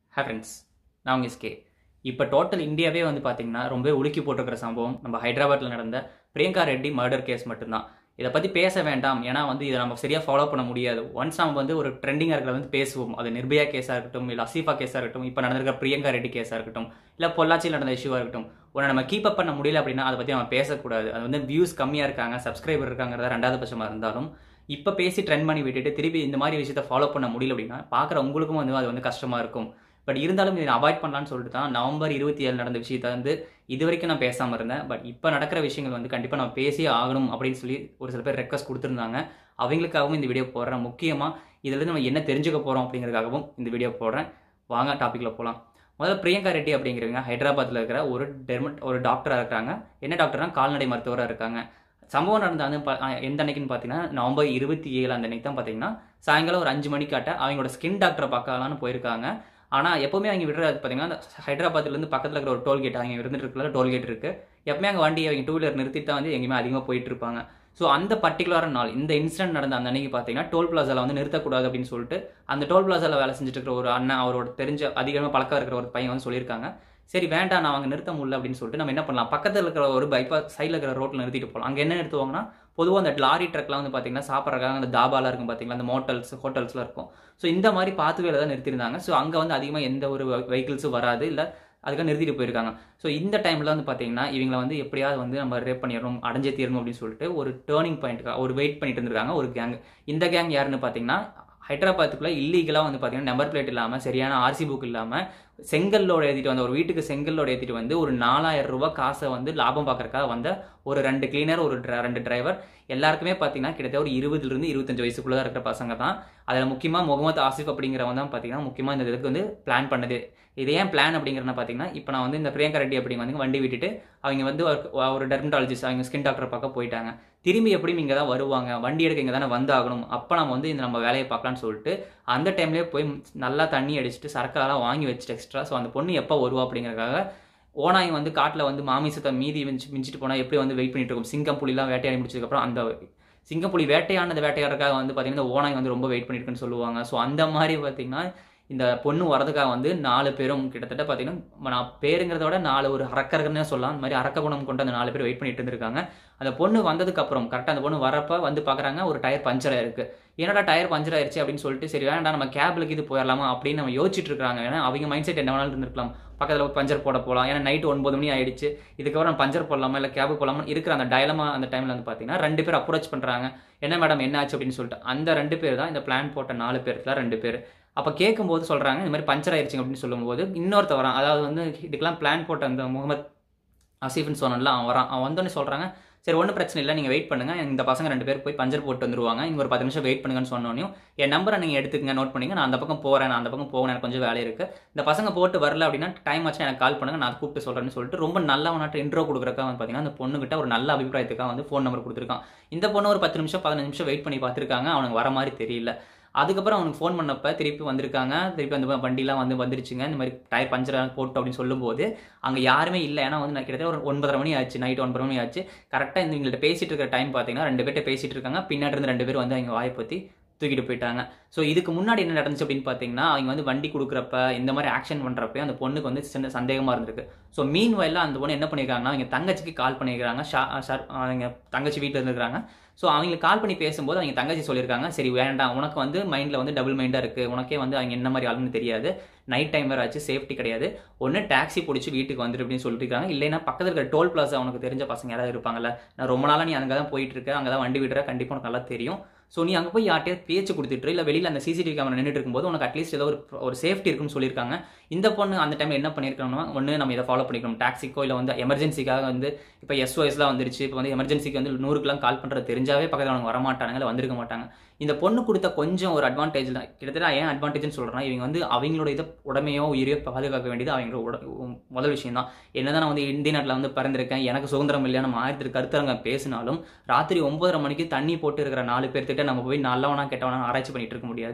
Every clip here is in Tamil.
ஹே ஃப்ரெண்ட்ஸ் நான் உங்கள் எஸ்கே இப்போ டோட்டல் இந்தியாவே வந்து பார்த்தீங்கன்னா ரொம்ப உலுக்கி போட்டிருக்கிற சம்பவம் நம்ம ஹைதராபாத்தில் நடந்த பிரியங்கா ரெட்டி மர்டர் கேஸ் மட்டும்தான் இதை பற்றி பேச வேண்டாம் ஏன்னா வந்து இதை நம்ம சரியாக ஃபாலோ பண்ண முடியாது ஒன்ஸ் நம்ம வந்து ஒரு ட்ரெண்டிங்காக இருக்கிறத வந்து பேசுவோம் அது நிர்பயா கேஸாக இருக்கட்டும் இல்லை அசீஃபா கேஸாக இருக்கட்டும் இப்போ நடந்திருக்கிற பிரியங்கா ரெட்டி கேஸாக இருக்கட்டும் இல்லை பொள்ளாச்சியில் நடந்த இஷ்யூவாக இருக்கட்டும் உன்னை நம்ம கீப் அப் பண்ண முடியல அப்படின்னா அதை பற்றி நம்ம பேசக்கூடாது அது வந்து வியூஸ் கம்மியாக இருக்காங்க சப்ஸ்கிரைபர் இருக்காங்கிறத ரெண்டாவது பட்சமாக இருந்தாலும் இப்போ பேசி ட்ரெண்ட் பண்ணி விட்டுட்டு திருப்பி இந்த மாதிரி விஷயத்தை ஃபாலோ பண்ண முடியல அப்படின்னா பார்க்குற உங்களுக்கும் வந்து அது வந்து கஷ்டமாக இருக்கும் பட் இருந்தாலும் இதை அவாய்ட் பண்ணலான்னு சொல்லிட்டு தான் நவம்பர் இருபத்தி ஏழு நடந்த விஷயத்த வந்து இது வரைக்கும் நான் பேசாமல் இருந்தேன் பட் இப்போ நடக்கிற விஷயங்கள் வந்து கண்டிப்பாக நான் பேசியே ஆகணும் அப்படின்னு சொல்லி ஒரு சில பேர் ரெக்வஸ்ட் கொடுத்துருந்தாங்க அவங்களுக்காகவும் இந்த வீடியோ போடுறேன் முக்கியமாக இதுலேருந்து நம்ம என்ன தெரிஞ்சுக்க போகிறோம் அப்படிங்கிறதுக்காகவும் இந்த வீடியோ போடுறேன் வாங்க டாப்பிக்கில் போகலாம் முதல்ல பிரியங்கா ரெட்டி அப்படிங்கிறவங்க ஹைதராபாத்தில் இருக்கிற ஒரு டெர்மட் ஒரு டாக்டராக இருக்காங்க என்ன டாக்டர்னா கால்நடை மருத்துவராக இருக்காங்க சம்பவம் நடந்த வந்து பா- அஹ் எந்த அன்னைக்குன்னு பார்த்தீங்கன்னா நவம்பர் இருபத்தி ஏழு அந்த அன்னைக்கு தான் பார்த்தீங்கன்னா சாயங்காலம் ஒரு அஞ்சு மணிக்காட்ட அவங்களோட ஸ்கின் டாக்டரை பார்க்கலான்னு போயிருக்காங்க ஆனால் எப்போவுமே அவங்க விடுறது பார்த்தீங்கன்னா அந்த ஹைதராபாத்லேருந்து பக்கத்தில் இருக்கிற ஒரு டோல்கேட் அவங்க இருந்துட்டு இருக்கிற டோல்கேட் இருக்குது எப்பவுமே அங்கே வண்டி அவங்க டூ வீலர் நிறுத்திட்டு தான் வந்து எங்கேயுமே அதிகமாக போயிட்டு இருப்பாங்க ஸோ அந்த பர்டிகுலரான நாள் இந்த இன்சிடென்ட் நடந்த அந்த அன்னைக்கு பார்த்தீங்கன்னா டோல் பிளாசாவில் வந்து நிறுத்தக்கூடாது அப்படின்னு சொல்லிட்டு அந்த டோல் பிளாசாவில் வேலை செஞ்சுட்டு இருக்கிற ஒரு அண்ணன் அவரோட தெரிஞ்ச அதிகமாக பழக்கம் இருக்கிற ஒரு பையன் வந்து சொல்லியிருக்காங்க சரி வேண்டாம் நான் அங்கே நிறுத்த முடியல அப்படின்னு சொல்லிட்டு நம்ம என்ன பண்ணலாம் பக்கத்தில் இருக்கிற ஒரு பைபாஸ் சைடில் இருக்கிற ரோட்டில் நிறுத்திட்டு போகலாம் அங்கே என்ன நிறுத்துவாங்கன்னா பொதுவாக அந்த லாரி ட்ரக்லாம் வந்து பார்த்தீங்கன்னா சாப்பிட்றதுக்காக அந்த தாபாலாம் இருக்கும் பார்த்தீங்களா அந்த மோட்டல்ஸ் ஹோட்டல்ஸ்லாம் இருக்கும் ஸோ இந்த மாதிரி பாத்துவேல தான் நிறுத்திருந்தாங்க ஸோ அங்கே வந்து அதிகமாக எந்த ஒரு வெஹிக்கிள்ஸும் வராது இல்லை அதுக்காக நிறுத்திட்டு போயிருக்காங்க ஸோ இந்த டைமில் வந்து பார்த்தீங்கன்னா இவங்களை வந்து எப்படியாவது வந்து நம்ம ரேப் பண்ணிடணும் அடைஞ்சே தீரணும் அப்படின்னு சொல்லிட்டு ஒரு டேர்னிங் பாயிண்ட்டுக்காக ஒரு வெயிட் பண்ணிட்டு இருந்திருக்காங்க ஒரு கேங் இந்த கேங் யாருன்னு பார்த்தீங்கன்னா ஹைதராபாத்துக்குள்ள இல்லீகலாக வந்து பார்த்தீங்கன்னா நம்பர் பிளேட் இல்லாமல் சரியான ஆர்சி புக் இல்லாமல் செங்கல்லோட ஏற்றிட்டு வந்த ஒரு வீட்டுக்கு செங்கல்லோட ஏற்றிட்டு வந்து ஒரு நாலாயிரம் ரூபாய் காசை வந்து லாபம் பார்க்கறக்காக வந்த ஒரு ரெண்டு கிளீனர் ஒரு dri- ரெண்டு டிரைவர் எல்லாருக்குமே பார்த்தீங்கன்னா கிட்டத்தட்ட ஒரு இருபதுலேருந்து இருபத்தஞ்சு வயசுக்குள்ள தான் இருக்கிற பசங்க தான் அதில் முக்கியமாக முகமது ஆசிஃப் அப்படிங்கிறவங்க தான் பார்த்தீங்கன்னா முக்கியமாக இந்த இதுக்கு வந்து பிளான் பண்ணது இது ஏன் பிளான் அப்படிங்கிறத பார்த்தீங்கன்னா இப்போ நான் வந்து இந்த பிரியங்கா ரெட்டி அப்படிங்க வந்து வண்டி விட்டுட்டு அவங்க வந்து ஒரு- ஒரு டெர்மட்டாலஜிஸ்ட் அவங்க ஸ்கின் டாக்டர் பார்க்க போயிட்டாங்க திரும்பி எப்படியும் இங்கே தான் வருவாங்க வண்டி எடுக்க இங்கே தானே வந்தாகணும் அப்போ நம்ம வந்து இந்த நம்ம வேலையை பார்க்கலாம்னு சொல்லிட்டு அந்த டைம்லேயே போய் நல்லா தண்ணி அடிச்சுட்டு சரக்கெல்லாம் வாங்கி வச்சுட்டு எக்ஸ்ட்ரா ஸோ அந்த பொண்ணு எப்போ வருவா அப்படிங்கறதுக்காக ஓனாய் வந்து காட்டில் வந்து மாமிசத்தை மீதி மிஞ்சி மிஞ்சிட்டு போனால் எப்படி வந்து வெயிட் பண்ணிட்டு இருக்கும் சிங்கம் புலிலாம் வேட்டையாடி முடிச்சதுக்கப்புறம் அந்த சிங்கம் புலி வேட்டையானது வேட்டையாடுறதுக்காக வந்து பார்த்தீங்கன்னா இந்த ஓனாய் வந்து ரொம்ப வெயிட் பண்ணியிருக்குன்னு சொல்லுவாங்க ஸோ அந்த மாதிரி பார்த்தீங்கன்னா இந்த பொண்ணு வரதுக்காக வந்து நாலு பேரும் கிட்டத்தட்ட பார்த்தீங்கன்னா நான் பேருங்கிறத விட நாலு ஒரு அரக்கர்கள்னே சொல்லலாம் அந்த மாதிரி அரக்க குணம் கொண்டு அந்த நாலு பேர் வெயிட் பண்ணிட்டு இருந்திருக்காங்க அந்த பொண்ணு வந்ததுக்கு அப்புறம் கரெக்டாக அந்த பொண்ணு வரப்ப வந்து பார்க்குறாங்க ஒரு டயர் பஞ்சர் ஆயிருக்கு என்னடா டயர் பஞ்சர் ஆயிருச்சு அப்படின்னு சொல்லிட்டு சரி வேண்டாம் நம்ம கேபிளுக்கு இது போயிடலாமா அப்படின்னு நம்ம யோசிச்சுட்டு இருக்காங்க ஏன்னா அவங்க மைண்ட் செட் என்ன வேணாலும் இருந்திருக்கலாம் பக்கத்தில் பஞ்சர் போட போகலாம் ஏன்னா நைட்டு ஒன்பது மணி ஆயிடுச்சு இதுக்கப்புறம் பஞ்சர் போடலாமா இல்லை கேபு போடலாமா இருக்கிற அந்த டயலமா அந்த டைமில் வந்து பார்த்தீங்கன்னா ரெண்டு பேர் அப்ரோச் பண்ணுறாங்க என்ன மேடம் என்ன ஆச்சு அப்படின்னு சொல்லிட்டு அந்த ரெண்டு பேர் தான் இந்த பிளான் போட்ட நாலு பேர்ல ரெண்டு பேர் அப்போ கேட்கும்போது சொல்கிறாங்க இந்த மாதிரி பஞ்சர் ஆயிடுச்சுங்க அப்படின்னு சொல்லும்போது இன்னொருத்த வரான் அதாவது வந்து இதுக்கெல்லாம் பிளான் போட்ட அந்த முகமது ஆசிஃப்னு சொன்னான்ல அவன் வரான் அவன் வந்தோடனே சொல்கிறாங்க சரி ஒன்றும் பிரச்சனை இல்லை நீங்கள் வெயிட் பண்ணுங்க இந்த பசங்க ரெண்டு பேர் போய் பஞ்சர் போட்டு வந்துருவாங்க இங்கே ஒரு பத்து நிமிஷம் வெயிட் பண்ணுங்கன்னு சொன்னோனையும் என் நம்பரை நீங்கள் எடுத்துக்கங்க நோட் பண்ணிங்க நான் அந்த பக்கம் போகிறேன் நான் அந்த பக்கம் போகணும் எனக்கு கொஞ்சம் வேலை இருக்குது இந்த பசங்க போட்டு வரல அப்படின்னா டைம் ஆச்சு எனக்கு கால் பண்ணுங்க நான் கூப்பிட்டு சொல்கிறேன்னு சொல்லிட்டு ரொம்ப நல்லவனாட்ட இன்ட்ரோ கொடுக்குறக்கா வந்து பார்த்தீங்கன்னா அந்த பொண்ணுகிட்ட ஒரு நல்ல அபிப்பிராயத்துக்காக வந்து ஃபோன் நம்பர் கொடுத்துருக்கான் இந்த பொண்ணு ஒரு பத்து நிமிஷம் பதினஞ்சு நிமிஷம் வெயிட் பண்ணி பார்த்துருக்காங்க அவனுக்கு வர மாதிரி தெரியல அதுக்கப்புறம் அவனுக்கு ஃபோன் பண்ணப்ப திருப்பி வந்திருக்காங்க திருப்பி அந்த வண்டிலாம் வந்து வந்துருச்சுங்க இந்த மாதிரி டயர் பஞ்சர் போட்டு அப்படின்னு சொல்லும்போது அங்கே யாருமே இல்லை ஏன்னா வந்து நான் கிட்டத்தட்ட ஒரு ஒன்பதரை மணி ஆச்சு நைட் ஒன்பது மணி ஆச்சு கரெக்டாக இந்த இவங்கள்ட்ட பேசிட்டு இருக்கிற டைம் பார்த்தீங்கன்னா ரெண்டு பேர்ட்ட பேசிட்டு இருக்காங்க பின்னாடி இருந்து ரெண்டு பேர் வந்து அவங்க வாயை பற்றி தூக்கிட்டு போயிட்டாங்க ஸோ இதுக்கு முன்னாடி என்ன நடந்துச்சு அப்படின்னு பார்த்தீங்கன்னா அவங்க வந்து வண்டி கொடுக்குறப்ப இந்த மாதிரி ஆக்ஷன் பண்ணுறப்ப அந்த பொண்ணுக்கு வந்து சின்ன சந்தேகமாக இருந்திருக்கு ஸோ மீன் வயலில் அந்த பொண்ணு என்ன பண்ணியிருக்காங்கன்னா அவங்க தங்கச்சிக்கு கால் பண்ணியிருக்காங்க ஷா ஷர் அவங்க தங்கச்சி வீட்டில் இருந்திருக்காங்க ஸோ அவங்களுக்கு கால் பண்ணி பேசும்போது அவங்க தங்கச்சி சொல்லியிருக்காங்க சரி வேண்டாம் உனக்கு வந்து மைண்டில் வந்து டபுள் மைண்டாக இருக்குது உனக்கே வந்து அவங்க என்ன மாதிரி ஆளுன்னு தெரியாது நைட் டைம் வேறு ஆச்சு சேஃப்டி கிடையாது ஒன்று டாக்ஸி பிடிச்சி வீட்டுக்கு வந்துரு அப்படின்னு சொல்லியிருக்காங்க இல்லைன்னா பக்கத்தில் இருக்கிற டோல் பிளாஸா உனக்கு தெரிஞ்ச பசங்க யாராவது இருப்பாங்கல்ல நான் ரொம்ப நாளாக நீ அங்கே தான் போயிட்டு இருக்க அங்கே தான் வண்டி விடுற கண்டிப்பாக உனக்கு நல்லா தெரியும் ஸோ நீ அங்கே போய் யார்ட்டையாவது பேச்சு கொடுத்துட்டு இல்லை வெளியில் அந்த சிசிடிவி கேமரா நின்றுட்டு இருக்கும்போது உனக்கு அட்லீஸ்ட் ஏதோ ஒரு ஒரு சேஃப்டி இருக்குன்னு சொல்லியிருக்காங்க இந்த பொண்ணு அந்த டைமில் என்ன பண்ணியிருக்கணும்னா ஒன்று நம்ம இதை ஃபாலோ பண்ணிக்கணும் டாக்ஸிக்கோ இல்லை வந்து எமர்ஜென்சிக்காக வந்து இப்போ எஸ்ஓஎஸ்லாம் வந்துருச்சு இப்போ வந்து எமர்ஜென்சிக்கு வந்து நூறுக்குலாம் கால் பண்ணுறது தெரிஞ்சாவே பக்கத்தில் அவங்க வரமாட்டாங்க இல்லை வந்திருக்க மாட்டாங்க இந்த பொண்ணு கொடுத்த கொஞ்சம் ஒரு அட்வான்டேஜ் தான் கிட்டத்தட்ட ஏன் அட்வான்டேஜ்னு சொல்கிறேன்னா இவங்க வந்து அவங்களோட இதை உடமையோ உயிரையோ பாதுகாக்க வேண்டியது அவங்களோட உட முதல் விஷயம் தான் என்னதான் நான் வந்து இந்திய நாட்டில் வந்து பிறந்திருக்கேன் எனக்கு சுதந்திரம் இல்லையா நம்ம ஆயிரத்தி கருத்தரங்க பேசினாலும் ராத்திரி ஒன்பதரை மணிக்கு தண்ணி போட்டு இருக்கிற நாலு பேர்த்திட்ட நம்ம போய் நல்லவனா கெட்டவனா ஆராய்ச்சி பண்ணிட்டு இருக்க முடியாது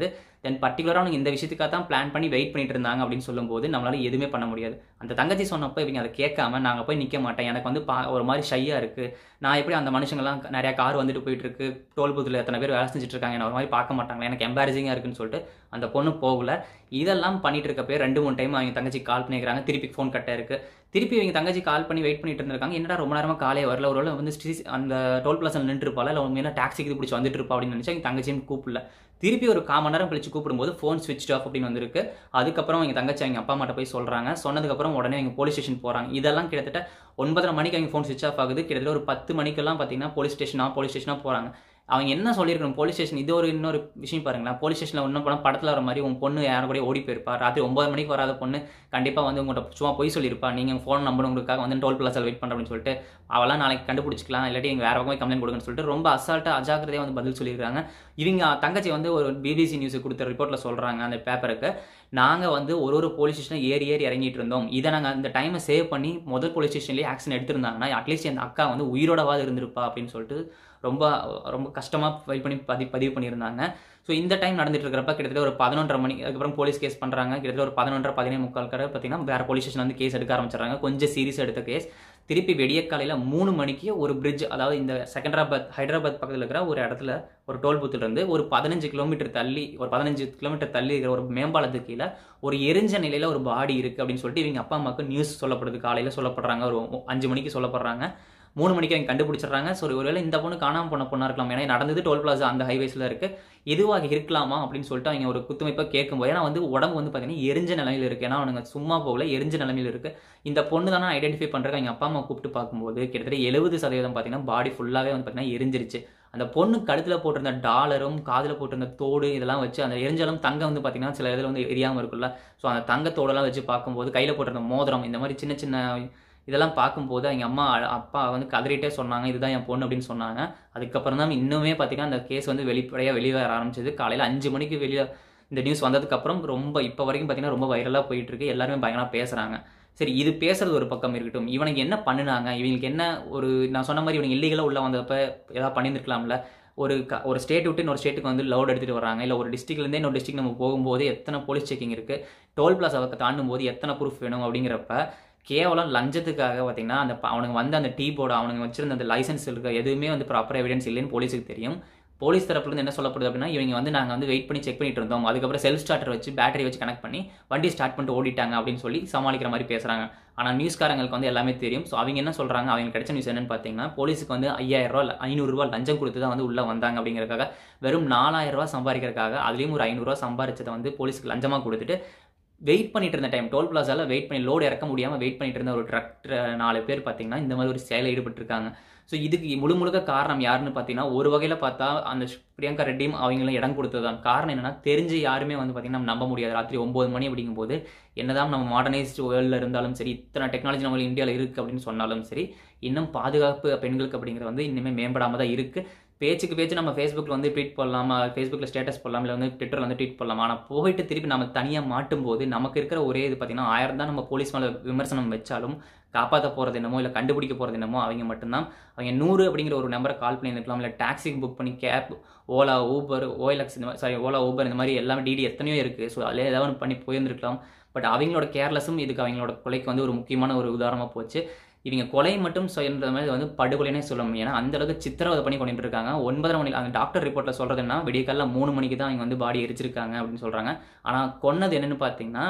தென் பர்டிகுலராக அவங்க இந்த விஷயத்துக்காக தான் பிளான் பண்ணி வெயிட் பண்ணிட்டு இருந்தாங்க அப்படின்னு சொல்லும்போது நம்மளால எதுவுமே பண்ண முடியாது அந்த தங்கச்சி சொன்னப்போ இவங்க அதை கேட்காம நாங்கள் போய் நிற்க மாட்டேன் எனக்கு வந்து பா ஒரு மாதிரி ஷையாக இருக்குது நான் எப்படி அந்த மனுஷங்கள்லாம் நிறையா கார் வந்துட்டு போயிட்டு இருக்கு டோல் பூத்தில் எத்தனை பேர் வேலை செஞ்சுட்டு இருக்காங்க என்ன ஒரு மாதிரி பார்க்க மாட்டாங்களா எனக்கு எம்பாரசிங்காக இருக்குன்னு சொல்லிட்டு அந்த பொண்ணு போகல இதெல்லாம் பண்ணிட்டு இருக்கப்பே ரெண்டு மூணு டைம் அவங்க தங்கச்சி கால் பண்ணிக்கிறாங்க திருப்பி ஃபோன் கட்ட இருக்கு திருப்பி இவங்க தங்கச்சி கால் பண்ணி வெயிட் பண்ணிட்டு இருந்திருக்காங்க என்னடா ரொம்ப நேரமாக காலையே வரல ஒரு வேளை வந்து ஸ்டீஸ் அந்த டோல் பிளாஸில் நின்று இருப்பாள் இல்லை உண்மையில டாக்ஸிக்கு இது பிடிச்சி வந்துட்டு இருப்பா அப்படின்னு நினச்சா எங்கள் தங்கச்சியும் கூப்பிடல திருப்பி ஒரு கால் மணி நேரம் கழிச்சு கூப்பிடும்போது ஃபோன் ஸ்விட்ச் ஆஃப் அப்படின்னு வந்திருக்கு அதுக்கப்புறம் எங்கள் தங்கச்சி அவங்க அப்பா அம்மாட்ட போய் சொல்கிறாங்க சொன்னதுக்கப்புறம் உடனே அவங்க போலீஸ் ஸ்டேஷன் போகிறாங்க இதெல்லாம் கிட்டத்தட்ட ஒன்பதரை மணிக்கு அவங்க ஃபோன் ஸ்விட்ச் ஆஃப் ஆகுது கிட்டத்தட்ட ஒரு பத்து மணிக்கெல்லாம் பார்த்தீங்கன்னா போலீஸ் ஸ்டேஷனாக போலீஸ் ஸ்டேஷனாக போகிறாங்க அவங்க என்ன சொல்லியிருக்கணும் போலீஸ் ஸ்டேஷன் இது ஒரு இன்னொரு விஷயம் பாருங்களேன் போலீஸ் ஸ்டேஷனில் ஒன்றும் போனால் படத்தில் வர மாதிரி உன் பொண்ணு யாரும் கூட ஓடி போயிருப்பா ராத்திரி ஒன்பது மணிக்கு வராத பொண்ணு கண்டிப்பாக வந்து உங்கள்கிட்ட சும்மா போய் சொல்லியிருப்பா நீங்கள் ஃபோன் நம்பர் உங்களுக்காக வந்து டோல் பிளாஸில் வெயிட் பண்ணுறேன் அப்படின்னு சொல்லிட்டு அவெல்லாம் நாளைக்கு கண்டுபிடிச்சிக்கலாம் இல்லாட்டி எங்கள் வேற பக்கம் கம்ப்ளைண்ட் கொடுங்கன்னு சொல்லிட்டு ரொம்ப அசால்ட்டாக அஜாக்கிரதையாக வந்து பதில் சொல்லியிருக்காங்க இவங்க தங்கச்சி வந்து ஒரு பிபிசி நியூஸுக்கு கொடுத்த ரிப்போர்ட்டில் சொல்கிறாங்க அந்த பேப்பருக்கு நாங்கள் வந்து ஒரு ஒரு போலீஸ் ஸ்டேஷனில் ஏறி ஏறி இறங்கிட்டு இருந்தோம் இதை நாங்கள் அந்த டைமை சேவ் பண்ணி முதல் போலீஸ் ஸ்டேஷன்லேயே ஆக்ஷன் எடுத்திருந்தாங்கன்னா அட்லீஸ்ட் என் அக்கா வந்து உயிரோடவாது இருந்திருப்பா அப்படின்னு சொல்லிட்டு ரொம்ப ரொம்ப கஷ்டமாக ஃபைல் பண்ணி பதிவு பதிவு பண்ணியிருந்தாங்க ஸோ இந்த டைம் நடந்துட்டு இருக்கிறப்ப கிட்டத்தட்ட ஒரு பதினொன்றரை மணி அதுக்கப்புறம் போலீஸ் கேஸ் பண்ணுறாங்க கிட்டத்தட்ட ஒரு பதினொன்றரை பதினேழு முக்கால் கரை பார்த்தீங்கன்னா வேறு போலீஸ் ஸ்டேஷன் வந்து கேஸ் எடுக்க ஆரம்பிச்சிடுறாங்க கொஞ்சம் சீரியஸ் எடுத்த கேஸ் திருப்பி வெடிய காலையில் மூணு மணிக்கு ஒரு பிரிட்ஜ் அதாவது இந்த செகண்டராபாத் ஹைதராபாத் பக்கத்தில் இருக்கிற ஒரு இடத்துல ஒரு டோல் பூத்துல இருந்து ஒரு பதினஞ்சு கிலோமீட்டர் தள்ளி ஒரு பதினஞ்சு கிலோமீட்டர் தள்ளி இருக்கிற ஒரு மேம்பாலத்துக்கு கீழே ஒரு எரிஞ்ச நிலையில் ஒரு பாடி இருக்குது அப்படின்னு சொல்லிட்டு இவங்க அப்பா அம்மாவுக்கு நியூஸ் சொல்லப்படுது காலையில் சொல்லப்படுறாங்க ஒரு அஞ்சு மணிக்கு சொல்லப்படுறாங்க மூணு மணிக்கு அவங்க கண்டுபிடிச்சிடுறாங்க ஸோ ஒருவேளை இந்த பொண்ணு காணாமல் போன பொண்ணாக இருக்கலாம் ஏன்னா நடந்தது டோல் பிளாசா அந்த ஹைவேஸில் இருக்குது எதுவாக இருக்கலாமா அப்படின்னு சொல்லிட்டு அவங்க ஒரு குத்துமைப்பாக கேட்கும்போது ஏன்னா வந்து உடம்பு வந்து பார்த்தீங்கன்னா எரிஞ்ச நிலையில் இருக்குது ஏன்னா அவனுங்க சும்மா போகல எரிஞ்ச நிலைமையில் இருக்குது இந்த பொண்ணு தானே ஐடென்டிஃபை பண்ணுறதுக்கு அவங்க அப்பா அம்மா கூப்பிட்டு பார்க்கும்போது கிட்டத்தட்ட எழுபது சதவீதம் பார்த்தீங்கன்னா பாடி ஃபுல்லாகவே வந்து பார்த்தீங்கன்னா எரிஞ்சிருச்சு அந்த பொண்ணு கழுத்தில் போட்டிருந்த டாலரும் காதில் போட்டிருந்த தோடு இதெல்லாம் வச்சு அந்த எரிஞ்சாலும் தங்கம் வந்து பார்த்தீங்கன்னா சில இதில் வந்து எரியாமல் இருக்குல்ல ஸோ அந்த தங்கத்தோடெல்லாம் வச்சு பார்க்கும்போது கையில் போட்டிருந்த மோதிரம் இந்த மாதிரி சின்ன சின்ன இதெல்லாம் பார்க்கும்போது அவங்க அம்மா அப்பா வந்து கதறிட்டே சொன்னாங்க இதுதான் என் பொண்ணு அப்படின்னு சொன்னாங்க அதுக்கப்புறம் தான் இன்னுமே பார்த்தீங்கன்னா அந்த கேஸ் வந்து வெளிப்படையாக வெளியே வர ஆரம்பிச்சது காலையில் அஞ்சு மணிக்கு வெளியே இந்த நியூஸ் வந்ததுக்கப்புறம் ரொம்ப இப்போ வரைக்கும் பார்த்தீங்கன்னா ரொம்ப வைரலாக போயிட்டு இருக்கு எல்லாருமே பயங்கரமாக பேசுகிறாங்க சரி இது பேசுறது ஒரு பக்கம் இருக்கட்டும் இவனுக்கு என்ன பண்ணினாங்க இவங்களுக்கு என்ன ஒரு நான் சொன்ன மாதிரி இவனுக்கு இல்லீகலாக உள்ள வந்தப்ப ஏதாவது பண்ணியிருக்கலாம்ல ஒரு க ஒரு ஸ்டேட் விட்டு இன்னொரு ஸ்டேட்டுக்கு வந்து லவுட் எடுத்துகிட்டு வராங்க இல்லை ஒரு டிஸ்ட்ரிக்ட்லேருந்தே இன்னொரு டிஸ்ட்ரிக்ட் நம்ம போகும்போது எத்தனை போலீஸ் செக்கிங் இருக்குது டோல் பிளாஸாவை தாண்டும் போது எத்தனை ப்ரூஃப் வேணும் அப்படிங்கிறப்ப கேவலம் லஞ்சத்துக்காக பார்த்தீங்கன்னா அந்த அவனுக்கு வந்து அந்த டீ போர்டு அவனுக்கு வச்சிருந்த அந்த லைசன்ஸ் இருக்க எதுவுமே வந்து ப்ராப்பர் எவிடன்ஸ் இல்லைன்னு போலீஸுக்கு தெரியும் போலீஸ் தரப்புலேருந்து என்ன சொல்லப்படுது அப்படின்னா இவங்க வந்து நாங்கள் வந்து வெயிட் பண்ணி செக் பண்ணிட்டு இருந்தோம் அதுக்கப்புறம் செல்ஃப் ஸ்டார்டர் வச்சு பேட்டரி வச்சு கனெக்ட் பண்ணி வண்டி ஸ்டார்ட் பண்ணிட்டு ஓடிட்டாங்க அப்படின்னு சொல்லி சமாளிக்கிற மாதிரி பேசுகிறாங்க ஆனால் நியூஸ்காரங்களுக்கு வந்து எல்லாமே தெரியும் ஸோ அவங்க என்ன சொல்கிறாங்க அவங்க கிடைச்ச நியூஸ் என்னன்னு பார்த்தீங்கன்னா போலீஸுக்கு வந்து ஐயாயிரம் ரூபா ஐநூறுரூவா லஞ்சம் கொடுத்து தான் வந்து உள்ளே வந்தாங்க அப்படிங்கிறதுக்காக வெறும் நாலாயிரம் ரூபா சம்பாதிக்கிறதுக்காக அதுலேயும் ஒரு ஐநூறுரூவா சம்பாரிச்சதை வந்து போலீஸுக்கு லஞ்சமாக கொடுத்துட்டு வெயிட் பண்ணிட்டு இருந்த டைம் டோல் பிளாஸால வெயிட் பண்ணி லோடு இறக்க முடியாமல் வெயிட் பண்ணிட்டு இருந்த ஒரு ட்ரக் நாலு பேர் பார்த்தீங்கன்னா இந்த மாதிரி ஒரு செயலில் ஈடுபட்டிருக்காங்க ஸோ இதுக்கு முழு முழுக்க காரணம் யாருன்னு பார்த்தீங்கன்னா ஒரு வகையில் பார்த்தா அந்த பிரியங்கா ரெட்டியும் அவங்களும் இடம் கொடுத்ததான் காரணம் என்னன்னா தெரிஞ்சு யாருமே வந்து பார்த்தீங்கன்னா நம்ம நம்ப முடியாது ராத்திரி ஒம்பது மணி அப்படிங்கும்போது என்னதான் நம்ம மாடர்னைஸ்ட் வேர்ல்டில் இருந்தாலும் சரி இத்தனை டெக்னாலஜி நம்ம இந்தியாவில் இருக்குது அப்படின்னு சொன்னாலும் சரி இன்னும் பாதுகாப்பு பெண்களுக்கு அப்படிங்கிறது வந்து இன்னுமே மேம்படாமல் தான் இருக்குது பேச்சுக்கு பேச்சு நம்ம ஃபேஸ்புக்கில் வந்து ட்வீட் பண்ணலாம் ஃபேஸ்புக்கில் ஸ்டேட்டஸ் போடலாம் இல்லை வந்து ட்விட்டரில் வந்து ட்வீட் பண்ணலாம் ஆனால் போயிட்டு திருப்பி நம்ம தனியாக மாட்டும் போது நமக்கு இருக்கிற ஒரே இது பார்த்தீங்கன்னா ஆயிரம் தான் நம்ம போலீஸ் மேலே விமர்சனம் வச்சாலும் காப்பாற்ற போகிறது என்னமோ இல்லை கண்டுபிடிக்க போகிறது என்னமோ அவங்க மட்டும்தான் அவங்க நூறு அப்படிங்கிற ஒரு நம்பரை கால் பண்ணி இருக்கலாம் இல்லை டாக்ஸிக்கு புக் பண்ணி கேப் ஓலா ஊபர் ஓஎல்எக்ஸ் இந்த மாதிரி சாரி ஓலா ஊபர் இந்த மாதிரி எல்லாமே டிடி எத்தனையோ இருக்குது ஸோ அதில் ஏதாவது ஒன்று பண்ணி போயிருந்துருக்கலாம் பட் அவங்களோட கேர்லெஸ்ஸும் இதுக்கு அவங்களோட கொலைக்கு வந்து ஒரு முக்கியமான ஒரு உதாரணமாக போச்சு இவங்க கொலை மட்டும் சொல்கிற மாதிரி வந்து படுகொலைனே சொல்லணும் ஏன்னா அந்த அளவுக்கு சித்திரவதை பண்ணி கொண்டுட்டு இருக்காங்க ஒன்பதரை மணி அந்த டாக்டர் ரிப்போர்ட்டில் சொல்கிறதுன்னா விடியக்காலில் மூணு மணிக்கு தான் அவங்க வந்து பாடி எரிச்சிருக்காங்க அப்படின்னு சொல்கிறாங்க ஆனால் கொன்னது என்னென்னு பார்த்தீங்கன்னா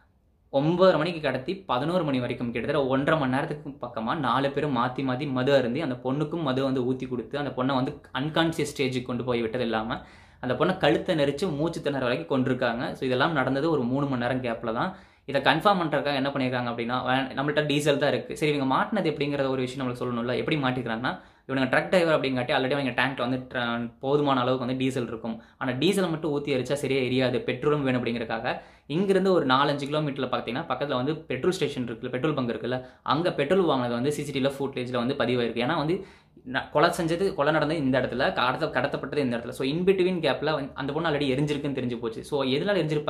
ஒன்பதரை மணிக்கு கடத்தி பதினோரு மணி வரைக்கும் கிட்டத்தட்ட ஒன்றரை மணி நேரத்துக்கு பக்கமாக நாலு பேரும் மாற்றி மாற்றி மது அருந்தி அந்த பொண்ணுக்கும் மது வந்து ஊற்றி கொடுத்து அந்த பொண்ணை வந்து அன்கான்சியஸ் ஸ்டேஜுக்கு கொண்டு போய் விட்டது இல்லாமல் அந்த பொண்ணை கழுத்தை நெரிச்சு மூச்சு திணற வரைக்கும் கொண்டிருக்காங்க ஸோ இதெல்லாம் நடந்தது ஒரு மூணு மணி நேரம் கேப்பில் தான் இதை கன்ஃபார்ம் பண்ணுறதுக்காக என்ன பண்ணியிருக்காங்க அப்படின்னா நம்மள்ட்ட டீசல் தான் இருக்குது சரி இவங்க மாட்டினது எப்படிங்கிற ஒரு விஷயம் நம்மளுக்கு சொல்லணும்ல எப்படி மாட்டிக்கிறாங்கன்னா இவங்க ட்ரக் டிரைவர் அப்படிங்காட்டி ஆல்ரெடி அவங்க டேங்க்ல வந்து போதுமான அளவுக்கு வந்து டீசல் இருக்கும் ஆனால் டீசல் மட்டும் ஊற்றி எரிச்சா சரியாக எரியாது பெட்ரோலும் வேணும் அப்படிங்கிறக்காக இங்கிருந்து ஒரு நாலஞ்சு கிலோமீட்டரில் பார்த்தீங்கன்னா பக்கத்தில் வந்து பெட்ரோல் ஸ்டேஷன் இருக்குல்ல பெட்ரோல் பங்க் இருக்குல்ல அங்கே பெட்ரோல் வாங்கினது வந்து சிசிடிவியில் ஃபுட்டேஜில் வந்து பதிவாயிருக்கு ஏன்னா வந்து கொலை செஞ்சது கொலை நடந்தது இந்த இடத்துல கடத்த கடத்தப்பட்டது இந்த இடத்துல ஸோ இன்பிட்வீன் கேப்பில் அந்த பொண்ணு ஆல்ரெடி எரிஞ்சிருக்குன்னு தெரிஞ்சு போச்சு ஸோ எதனால எரிஞ்சிருப்பாங்க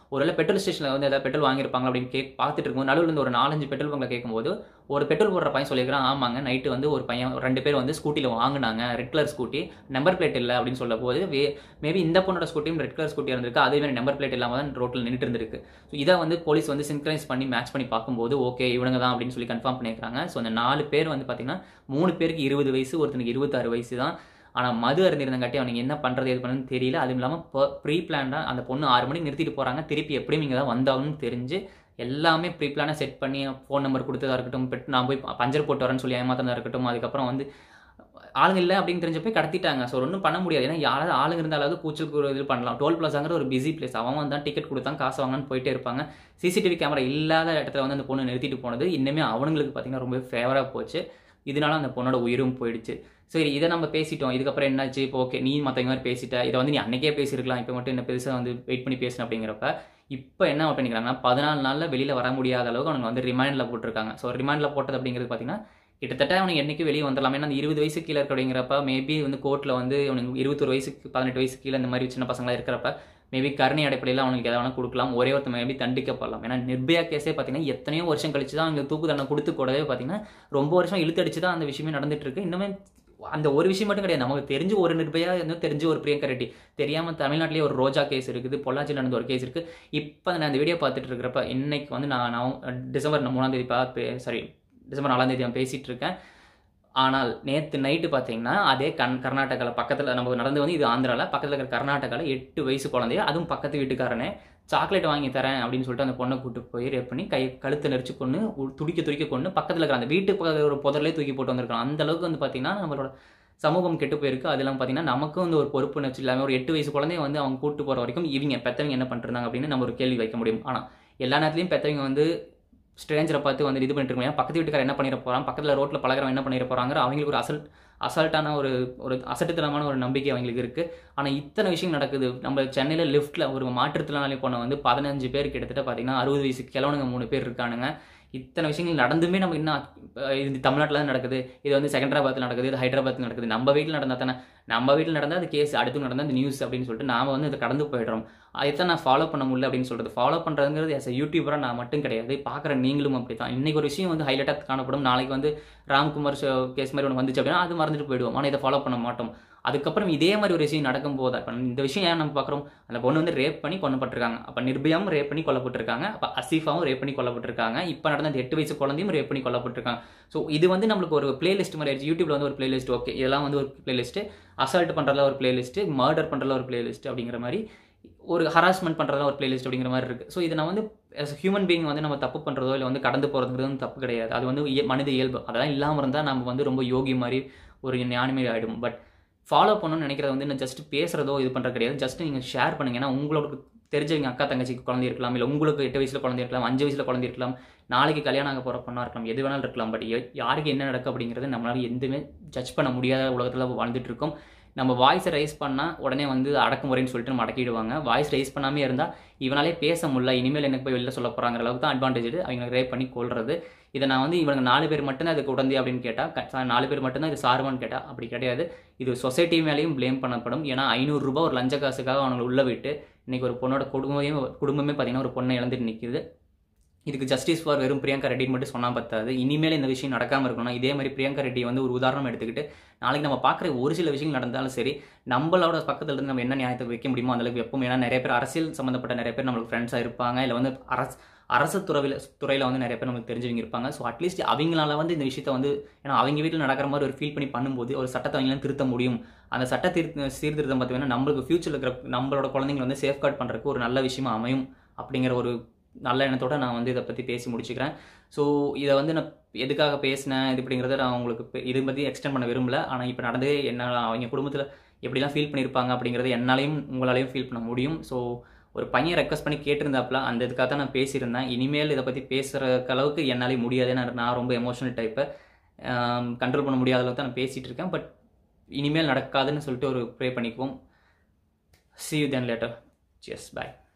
ஒருவேளை பெட்ரோல் ஸ்டேஷனில் வந்து ஏதாவது பெட்ரோல் வாங்கியிருப்பாங்க அப்படின்னு கேக் பார்த்துட்டு இருக்கும்போது நடுவில் இருந்து ஒரு நாலஞ்சு பெட்ரோல் பங்கில் கேட்கும்போது ஒரு பெட்ரோல் போடுற பையன் சொல்லியிருக்கான் ஆமாங்க நைட்டு வந்து ஒரு பையன் ரெண்டு பேர் வந்து ஸ்கூட்டியில் வாங்கினாங்க red colour scooty number plate இல்லை அப்படின்னு சொல்ல போது வே மேபி இந்த பொண்ணோட ஸ்கூட்டியும் ரெட் கலர் ஸ்கூட்டி இருந்திருக்கு அதே மாதிரி நம்பர் பிளேட் இல்லாமல் தான் ரோட்டில் நின்றுட்டு இருந்திருக்கு ஸோ இதை வந்து போலீஸ் வந்து சிங்க்ரைஸ் பண்ணி மேட்ச் பண்ணி பார்க்கும்போது ஓகே இவனுங்க தான் அப்படின்னு சொல்லி கன்ஃபார்ம் பண்ணியிருக்காங்க ஸோ அந்த நாலு பேர் வந்து பார்த்தீங்கன்னா மூணு பேருக்கு இருபது வயசு ஒருத்தனுக்கு இருபத்தாறு வயசு தான் ஆனால் மது அருந்திருந்தங்காட்டி அவனுக்கு என்ன பண்ணுறது எது பண்ணுன்னு தெரியல அதுவும் இல்லாமல் ப்ரீ பிளான்டாக அந்த பொண்ணு ஆறு மணிக்கு நிறுத்திட்டு போகிறாங்க திருப்பி எப்படியும் இங்கே தான் வந்தாகணும்னு தெரிஞ்சு எல்லாமே ப்ரீ பிளானாக செட் பண்ணி ஃபோன் நம்பர் கொடுத்ததா இருக்கட்டும் பெட் நான் போய் பஞ்சர் போட்டு வரேன்னு சொல்லி ஏமாத்தினதா இருக்கட்டும் அதுக்கப்புறம் வந்து ஆளுங்க இல்லை அப்படின்னு தெரிஞ்ச போய் கடத்திட்டாங்க ஸோ ஒன்றும் பண்ண முடியாது ஏன்னா யாராவது ஆளுங்க இருந்தாலாவது கூச்சல் கூறு இது பண்ணலாம் டோல் பிளாஸாங்கிற ஒரு பிஸி பிளேஸ் அவன் வந்தான் டிக்கெட் கொடுத்தான் காசு வாங்கன்னு போயிட்டே இருப்பாங்க சிசிடிவி கேமரா இல்லாத இடத்துல வந்து அந்த பொண்ணு நிறுத்திட்டு போனது இன்னுமே அவனுங்களுக்கு பார்த்தீங்கன்னா ரொம்ப ஃபேவராக போச்சு இதனால அந்த பொண்ணோட உயிரும் போயிடுச்சு சரி இதை நம்ம பேசிட்டோம் இதுக்கப்புறம் என்னாச்சு இப்போ ஓகே நீ மற்றவங்க மாதிரி பேசிட்ட இதை வந்து நீ அன்னைக்கே பேசியிருக்கலாம் இப்போ மட்டும் என்ன பெருசாக வந்து வெயிட் பண்ணி பேசணும் அப்படிங்கிறப்ப இப்போ என்ன பண்ணிக்கிறாங்கன்னா பதினாலு நாளில் வெளியில் வர முடியாத அளவுக்கு அவனுக்கு வந்து ரிமைண்டில் போட்டிருக்காங்க ஸோ ரிமைண்டில் போட்டது அப்படிங்கிறது பார்த்தீங்கன்னா கிட்டத்தட்ட அவனுக்கு என்னைக்கு வெளியே வந்துடலாம் ஏன்னா அந்த இருபது வயசு கீழே இருக்க அப்படிங்கிறப்ப மேபி வந்து கோர்ட்டில் வந்து அவனுக்கு இருபத்தொரு வயசுக்கு பதினெட்டு வயசு கீழே இந்த மாதிரி சின்ன பசங்களாக இருக்கிறப்ப மேபி கருணை அடிப்படையில் அவனுக்கு எதாவது கொடுக்கலாம் ஒரே ஒருத்தர் மேபி தண்டிக்கப்படலாம் ஏன்னா நிர்பயா கேஸே பார்த்தீங்கன்னா எத்தனையோ வருஷம் கழிச்சு தான் அவங்க தூக்கு தண்டனை கொடுத்து கூடவே பார்த்தீங்கன்னா ரொம்ப வருஷம் இழுத்தடிச்சு தான் அந்த விஷயமே நடந்துட்டு இருக்கு இன்னுமே அந்த ஒரு விஷயம் மட்டும் கிடையாது நமக்கு தெரிஞ்சு ஒரு நிர்பயா இன்னும் தெரிஞ்சு ஒரு பிரியங்கா ரெட்டி தெரியாமல் தமிழ்நாட்டிலேயே ஒரு ரோஜா கேஸ் இருக்குது பொள்ளாச்சியில் நடந்த ஒரு கேஸ் இருக்குது இப்போ நான் அந்த வீடியோ பார்த்துட்டு இருக்கிறப்ப இன்னைக்கு வந்து நான் நான் டிசம்பர் மூணாம் தேதி பார்த்து சாரி டிசம்பர் நாலாம் தேதி நான் பேசிகிட்டு இருக்கேன் ஆனால் நேற்று நைட்டு பார்த்தீங்கன்னா அதே கண் கர்நாடகாவில் பக்கத்தில் நம்ம நடந்து வந்து இது ஆந்திராவில் பக்கத்தில் இருக்கிற கர்நாடகாவில் எட்டு வயசு குழந்தைய அதுவும் பக்கத்து வீட்டுக்காரனே சாக்லேட் வாங்கி தரேன் அப்படின்னு சொல்லிட்டு அந்த பொண்ணை கூட்டு போய் ரேப் பண்ணி கை கழுத்தை நெரிச்சு கொண்டு துடிக்க துடிக்க கொண்டு பக்கத்தில் இருக்கிற அந்த வீட்டு பக்கத்தில் ஒரு புதர்லேயே தூக்கி போட்டு வந்திருக்கான் அந்த அளவுக்கு வந்து பார்த்தீங்கன்னா நம்மளோட சமூகம் கெட்டு போயிருக்கு அதெல்லாம் பார்த்தீங்கன்னா நமக்கும் வந்து ஒரு பொறுப்பு நச்சு இல்லாமல் ஒரு எட்டு வயசு குழந்தைய வந்து அவங்க கூட்டு போகிற வரைக்கும் இவங்க பெற்றவங்க என்ன பண்ணிருந்தாங்க அப்படின்னு நம்ம ஒரு கேள்வி வைக்க முடியும் ஆனால் எல்லா நேரத்துலையும் பெற்றவங்க வந்து ஸ்ட்ரேஞ்சரை பார்த்து வந்து இது பண்ணிட்டு இருக்கோம் பக்கத்து வீட்டுக்கார என்ன பண்ணிட போகிறான் பக்கத்தில் ரோட்டில் பழகிறவன் என்ன பண்ணிட போகிறாங்கிற அவங்களுக்கு ஒரு அசல் அசால்ட்டான ஒரு ஒரு அசட்டுத்தனமான ஒரு நம்பிக்கை அவங்களுக்கு இருக்குது ஆனால் இத்தனை விஷயம் நடக்குது நம்ம சென்னையில் லிஃப்ட்டில் ஒரு மாற்றுத்திறனாளி போன வந்து பதினஞ்சு பேர் கிட்டத்தட்ட பார்த்தீங்கன்னா அறுபது வயசு கிழவனுங்க மூணு பேர் இருக்கானுங்க இத்தனை விஷயங்கள் நடந்துமே நம்ம இன்னும் இது தமிழ்நாட்டில் தான் நடக்குது இது வந்து செகண்டராபாத்தில் நடக்குது இது ஹைதராபாத்தில் நடக்குது நம்ம வீட்டில் நடந்தால் தானே நம்ம வீட்டில் நடந்தால் அது கேஸ் அடுத்து நடந்தால் அந்த நியூஸ் அப்படின்னு சொல்லிட்டு நாம் வந்து இதை கடந்து போயிடுறோம் அதை நான் ஃபாலோ பண்ண முடியல அப்படின்னு சொல்கிறது ஃபாலோ பண்ணுறதுங்கிறது எஸ் யூடியூபராக நான் மட்டும் கிடையாது பார்க்குற நீங்களும் அப்படி தான் இன்றைக்கி ஒரு விஷயம் வந்து ஹைலைட்டாக காணப்படும் நாளைக்கு வந்து ராம்குமார் கேஸ் மாதிரி ஒன்று வந்துச்சு அப்படின்னா அது மறந்துட்டு போயிடுவோம் ஆனால் இதை ஃபாலோ பண்ண மாட்டோம் அதுக்கப்புறம் இதே மாதிரி ஒரு விஷயம் நடக்கும்போது அப்போ இந்த விஷயம் ஏன் நம்ம பார்க்குறோம் அந்த பொண்ணு வந்து ரேப் பண்ணி கொல்லப்பட்டிருக்காங்க அப்போ நிர்பயாவும் ரேப் பண்ணி கொல்லப்பட்டிருக்காங்க அப்போ அசீஃபாவும் ரேப் பண்ணி கொல்லப்பட்டிருக்காங்க இப்போ நடந்த அந்த எட்டு வயசு குழந்தையும் ரேப் பண்ணி கொல்லப்பட்டிருக்காங்க ஸோ இது வந்து நம்மளுக்கு ஒரு பிளேலிஸ்ட் மாதிரி ஆயிடுச்சு யூடியூப்ல வந்து ஒரு பிளேலிஸ்ட் ஓகே இதெல்லாம் வந்து ஒரு பிளேலிஸ்ட்டு அசால்ட் பண்ணுறதுல ஒரு பிளேலிஸ்ட்டு மர்டர் பண்ணுறதுல ஒரு பிளேலிஸ்ட் அப்படிங்கிற மாதிரி ஒரு ஹராஸ்மெண்ட் பண்ணுறதுல ஒரு பிளேலிஸ்ட் அப்படிங்கிற மாதிரி இருக்குது ஸோ இதை நான் வந்து as a ஹியூமன் பீயிங் வந்து நம்ம தப்பு பண்ணுறதோ இல்லை வந்து கடந்து போகிறதுங்கிறது வந்து தப்பு கிடையாது அது வந்து இய- மனித இயல்பு அதெல்லாம் இல்லாமல் இருந்தால் நம்ம வந்து ரொம்ப யோகி மாதிரி ஒரு ஞானமே ஆகிடும் பட் ஃபாலோ பண்ணணும்னு நினைக்கிறது வந்து நான் ஜஸ்ட் பேசுகிறதோ இது பண்ணுறது கிடையாது ஜஸ்ட் நீங்கள் ஷேர் பண்ணுங்க ஏன்னா உங்களுக்கு தெரிஞ்சவங்க அக்கா தங்கச்சிக்கு குழந்தை இருக்கலாம் இல்லை உங்களுக்கு எட்டு வயசில் குழந்தை இருக்கலாம் அஞ்சு வயசில் குழந்தை இருக்கலாம் நாளைக்கு கல்யாணம் ஆக போகிற பொண்ணாக இருக்கலாம் எது வேணாலும் இருக்கலாம் பட் யாருக்கு என்ன நடக்கும் அப்படிங்கிறது நம்மளால எதுவுமே ஜட்ஜ் பண்ண முடியாத உலகத்தில் வாழ்ந்துட்டு இருக்கோம் நம்ம வாய்ஸை ரைஸ் பண்ணால் உடனே வந்து அடக்குமுறைன்னு சொல்லிட்டு நம்ம அடக்கிடுவாங்க வாய்ஸ் ரைஸ் பண்ணாமே இருந்தால் இவனாலே பேச முடியல இனிமேல் எனக்கு போய் வெளில சொல்ல போகிறாங்கிற அளவுக்கு தான் அட்வான்டேஜ் அவங்க ரேப் பண்ணி கொள்றது இதை நான் வந்து இவங்க நாலு பேர் மட்டும்தான் அதுக்கு உடந்தி அப்படின்னு கேட்டால் நாலு பேர் மட்டும்தான் இது சார்பான்னு கேட்டால் அப்படி கிடையாது இது சொசைட்டி மேலேயும் ப்ளேம் பண்ணப்படும் ஏன்னா ஐநூறுரூபா ஒரு லஞ்ச காசுக்காக அவங்களை உள்ள விட்டு இன்னைக்கு ஒரு பொண்ணோட குடும்பமே குடும்பமே பார்த்தீங்கன்னா ஒரு பொண்ணை இழந்துட்டு நிற்கிது இதுக்கு ஜஸ்டிஸ் ஃபார் வெறும் பிரியங்கா ரெட்டி மட்டும் சொன்னால் பத்தாது இனிமேல் இந்த விஷயம் நடக்காமல் இருக்கணும்னா இதே மாதிரி பிரியங்கா ரெட்டி வந்து ஒரு உதாரணம் எடுத்துக்கிட்டு நாளைக்கு நம்ம பார்க்குற ஒரு சில விஷயங்கள் நடந்தாலும் சரி நம்மளோட பக்கத்துல இருந்து நம்ம என்ன நியாயத்தை வைக்க முடியுமோ அந்த அளவுக்கு வைப்போம் ஏன்னா நிறைய பேர் அரசியல் சம்மந்தப்பட்ட நிறைய பேர் நம்மளுக்கு ஃப்ரெண்ட்ஸாக இருப்பாங்க இல்லை வந்து அரசு அரசு துறையில் துறையில் வந்து நிறைய பேர் நமக்கு தெரிஞ்சவங்க இருப்பாங்க ஸோ அட்லீஸ்ட் அவங்களால வந்து இந்த விஷயத்தை வந்து ஏன்னா அவங்க வீட்டில் நடக்கிற மாதிரி ஒரு ஃபீல் பண்ணி பண்ணும்போது ஒரு சட்டத்தை அவங்களால திருத்த முடியும் அந்த சட்ட திருத்த சீர்திருத்தம் பார்த்தீங்கன்னா நம்மளுக்கு ஃபியூச்சரில் இருக்கிற நம்மளோட குழந்தைங்களை வந்து சேஃப்கார்ட் பண்ணுறதுக்கு ஒரு நல்ல விஷயமா அமையும் அப்படிங்கிற ஒரு நல்ல எண்ணத்தோட நான் வந்து இதை பற்றி பேசி முடிச்சுக்கிறேன் ஸோ இதை வந்து நான் எதுக்காக பேசினேன் இது அப்படிங்கிறத நான் உங்களுக்கு பெ- இதை பற்றி எக்ஸ்டெண்ட் பண்ண விரும்பல ஆனால் இப்போ நடந்தே என்ன அவங்க குடும்பத்தில் எப்படிலாம் ஃபீல் பண்ணியிருப்பாங்க அப்படிங்கிறத என்னாலையும் உங்களாலையும் ஃபீல் பண்ண முடியும் ஸோ ஒரு பையன் ரெக்வஸ்ட் பண்ணி கேட்டிருந்தாப்புல அந்த இதுக்காக தான் நான் பேசியிருந்தேன் இனிமேல் இதை பற்றி பேசுகிற அளவுக்கு என்னாலே முடியாது ஏன்னா நான் ரொம்ப எமோஷனல் டைப்பு கண்ட்ரோல் பண்ண முடியாத அளவுக்கு தான் நான் பேசிகிட்டு இருக்கேன் பட் இனிமேல் நடக்காதுன்னு சொல்லிட்டு ஒரு ப்ரே பண்ணிக்குவோம் see you then later cheers bye